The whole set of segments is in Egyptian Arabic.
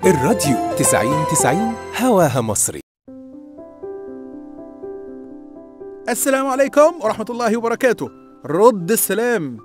الراديو 90 90 هواها مصري السلام عليكم ورحمة الله وبركاته رد السلام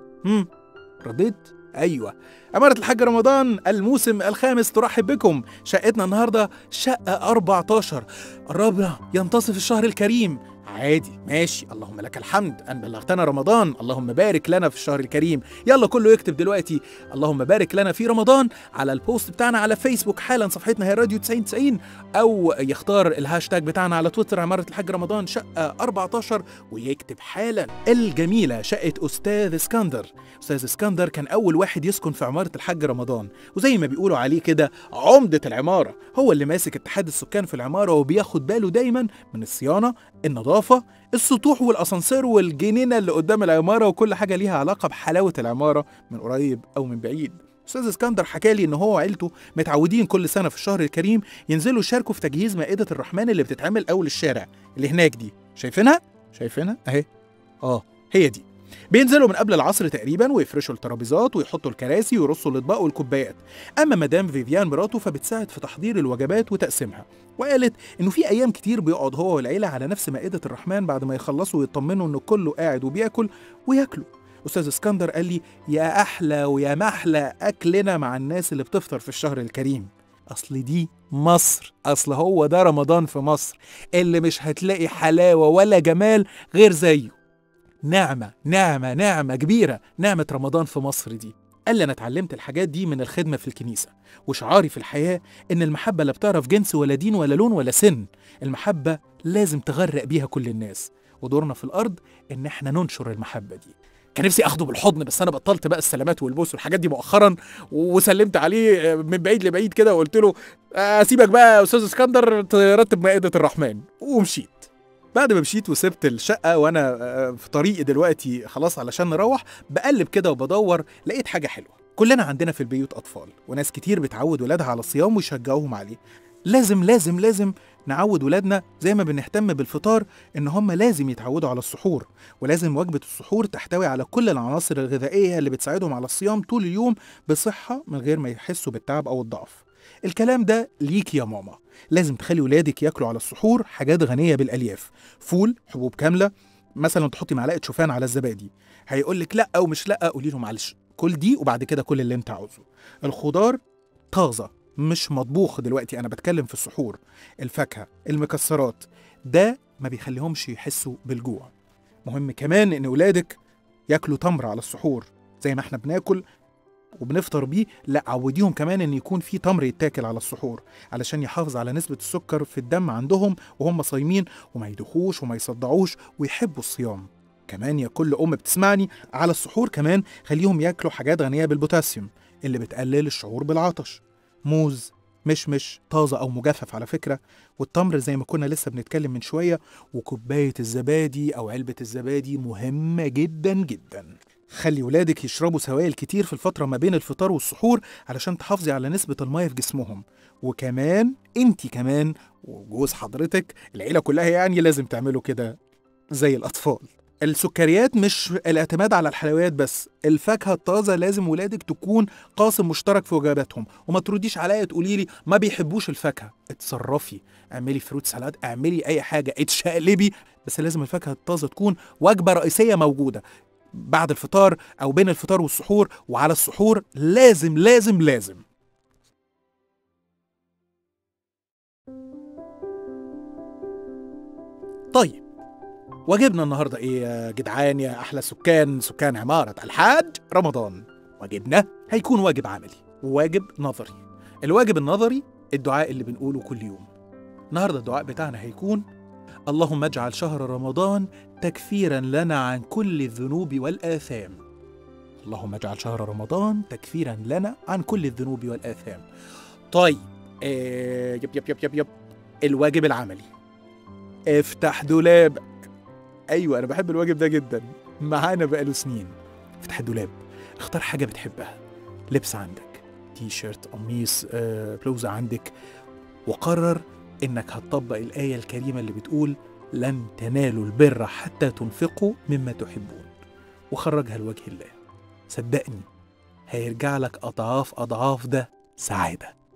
هم رديت أيوة أمارة الحاج رمضان الموسم الخامس ترحب بكم شقتنا النهاردة شقة 14 قربنا ينتصف الشهر الكريم عادي ماشي اللهم لك الحمد أن بلغتنا رمضان اللهم بارك لنا في الشهر الكريم يلا كله يكتب دلوقتي اللهم بارك لنا في رمضان على البوست بتاعنا على فيسبوك حالا صفحتنا هي راديو 9090 أو يختار الهاشتاج بتاعنا على تويتر عمارة الحاج رمضان شقة 14 ويكتب حالا الجميلة شقة أستاذ اسكندر أستاذ اسكندر كان أول واحد يسكن في عمارة الحاج رمضان وزي ما بيقولوا عليه كده عمدة العمارة هو اللي ماسك اتحاد السكان في العمارة وبياخد باله دايما من الصيانة النظافة السطوح والأسانسير والجنينة اللي قدام العمارة وكل حاجة ليها علاقة بحلاوة العمارة من قريب أو من بعيد استاذ اسكندر حكى لي ان هو وعيلته متعودين كل سنه في الشهر الكريم ينزلوا يشاركوا في تجهيز مائده الرحمن اللي بتتعمل اول الشارع اللي هناك دي شايفينها شايفينها اهي اه هي دي بينزلوا من قبل العصر تقريبا ويفرشوا الترابيزات ويحطوا الكراسي ويرصوا الاطباق والكوبايات اما مدام فيفيان مراته فبتساعد في تحضير الوجبات وتقسيمها وقالت انه في ايام كتير بيقعد هو والعيله على نفس مائده الرحمن بعد ما يخلصوا ويطمنوا انه كله قاعد وبياكل وياكلوا استاذ اسكندر قال لي يا احلى ويا محلى اكلنا مع الناس اللي بتفطر في الشهر الكريم اصل دي مصر اصل هو ده رمضان في مصر اللي مش هتلاقي حلاوه ولا جمال غير زيه نعمه نعمه نعمه كبيره نعمه رمضان في مصر دي قال لي انا اتعلمت الحاجات دي من الخدمه في الكنيسه وشعاري في الحياه ان المحبه لا بتعرف جنس ولا دين ولا لون ولا سن المحبه لازم تغرق بيها كل الناس ودورنا في الارض ان احنا ننشر المحبه دي كان نفسي اخده بالحضن بس انا بطلت بقى السلامات والبوس والحاجات دي مؤخرا وسلمت عليه من بعيد لبعيد كده وقلت له اسيبك بقى يا استاذ اسكندر ترتب مائده الرحمن ومشيت بعد ما مشيت وسبت الشقة وأنا في طريقي دلوقتي خلاص علشان نروح بقلب كده وبدور لقيت حاجة حلوة كلنا عندنا في البيوت أطفال وناس كتير بتعود ولادها على الصيام ويشجعوهم عليه لازم لازم لازم نعود ولادنا زي ما بنهتم بالفطار ان هم لازم يتعودوا على السحور ولازم وجبه السحور تحتوي على كل العناصر الغذائيه اللي بتساعدهم على الصيام طول اليوم بصحه من غير ما يحسوا بالتعب او الضعف الكلام ده ليك يا ماما لازم تخلي ولادك ياكلوا على السحور حاجات غنيه بالالياف فول حبوب كامله مثلا تحطي معلقه شوفان على الزبادي هيقول لك لا او مش لا قولي له معلش كل دي وبعد كده كل اللي انت عاوزه الخضار طازه مش مطبوخ دلوقتي انا بتكلم في السحور الفاكهه المكسرات ده ما بيخليهمش يحسوا بالجوع مهم كمان ان ولادك ياكلوا تمر على السحور زي ما احنا بناكل وبنفطر بيه لا عوديهم كمان ان يكون في تمر يتاكل على السحور علشان يحافظ على نسبه السكر في الدم عندهم وهم صايمين وما يدخوش وما يصدعوش ويحبوا الصيام كمان يا كل ام بتسمعني على السحور كمان خليهم ياكلوا حاجات غنيه بالبوتاسيوم اللي بتقلل الشعور بالعطش موز مشمش طازة أو مجفف على فكرة والتمر زي ما كنا لسه بنتكلم من شوية وكوباية الزبادي أو علبة الزبادي مهمة جدا جدا خلي ولادك يشربوا سوائل كتير في الفترة ما بين الفطار والسحور علشان تحافظي على نسبة المية في جسمهم وكمان انتي كمان وجوز حضرتك العيلة كلها يعني لازم تعملوا كده زي الأطفال السكريات مش الاعتماد على الحلويات بس الفاكهه الطازه لازم ولادك تكون قاسم مشترك في وجباتهم وما ترديش عليا تقولي لي ما بيحبوش الفاكهه اتصرفي اعملي فروت سالاد اعملي اي حاجه اتشقلبي بس لازم الفاكهه الطازه تكون وجبه رئيسيه موجوده بعد الفطار او بين الفطار والسحور وعلى السحور لازم لازم لازم طيب واجبنا النهارده ايه يا جدعان يا احلى سكان سكان عماره الحاج رمضان واجبنا هيكون واجب عملي وواجب نظري الواجب النظري الدعاء اللي بنقوله كل يوم النهارده الدعاء بتاعنا هيكون اللهم اجعل شهر رمضان تكفيرا لنا عن كل الذنوب والآثام اللهم اجعل شهر رمضان تكفيرا لنا عن كل الذنوب والآثام طيب آه يب يب يب يب يب الواجب العملي افتح دولابك ايوه انا بحب الواجب ده جدا معانا بقاله سنين افتح الدولاب اختار حاجه بتحبها لبس عندك تي شيرت قميص آه، بلوزه عندك وقرر انك هتطبق الايه الكريمه اللي بتقول لن تنالوا البر حتى تنفقوا مما تحبون وخرجها لوجه الله صدقني هيرجع لك اضعاف اضعاف ده سعاده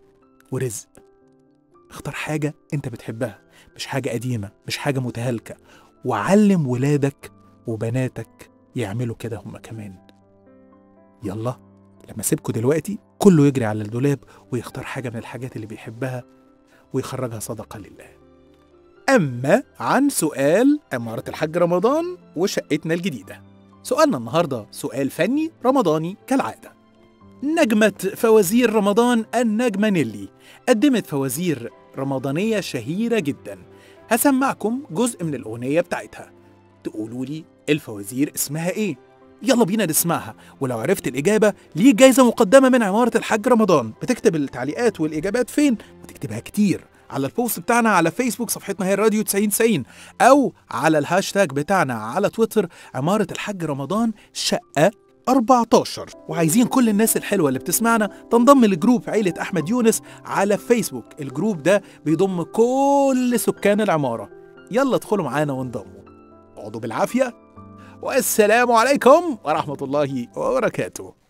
ورزق اختار حاجة انت بتحبها مش حاجة قديمة مش حاجة متهالكة وعلم ولادك وبناتك يعملوا كده هم كمان يلا لما اسيبكوا دلوقتي كله يجري على الدولاب ويختار حاجة من الحاجات اللي بيحبها ويخرجها صدقة لله أما عن سؤال عمارة الحاج رمضان وشقتنا الجديدة سؤالنا النهاردة سؤال فني رمضاني كالعادة نجمة فوازير رمضان النجمة نيلي قدمت فوازير رمضانية شهيرة جدا هسمعكم جزء من الأغنية بتاعتها تقولوا لي الفوازير اسمها ايه يلا بينا نسمعها ولو عرفت الإجابة ليه جايزة مقدمة من عمارة الحاج رمضان بتكتب التعليقات والإجابات فين وتكتبها كتير على البوست بتاعنا على فيسبوك صفحتنا هي الراديو 9090 أو على الهاشتاج بتاعنا على تويتر عمارة الحاج رمضان شقة 14 وعايزين كل الناس الحلوة اللي بتسمعنا تنضم لجروب عيلة أحمد يونس على فيسبوك الجروب ده بيضم كل سكان العمارة يلا ادخلوا معانا وانضموا اقعدوا بالعافية والسلام عليكم ورحمة الله وبركاته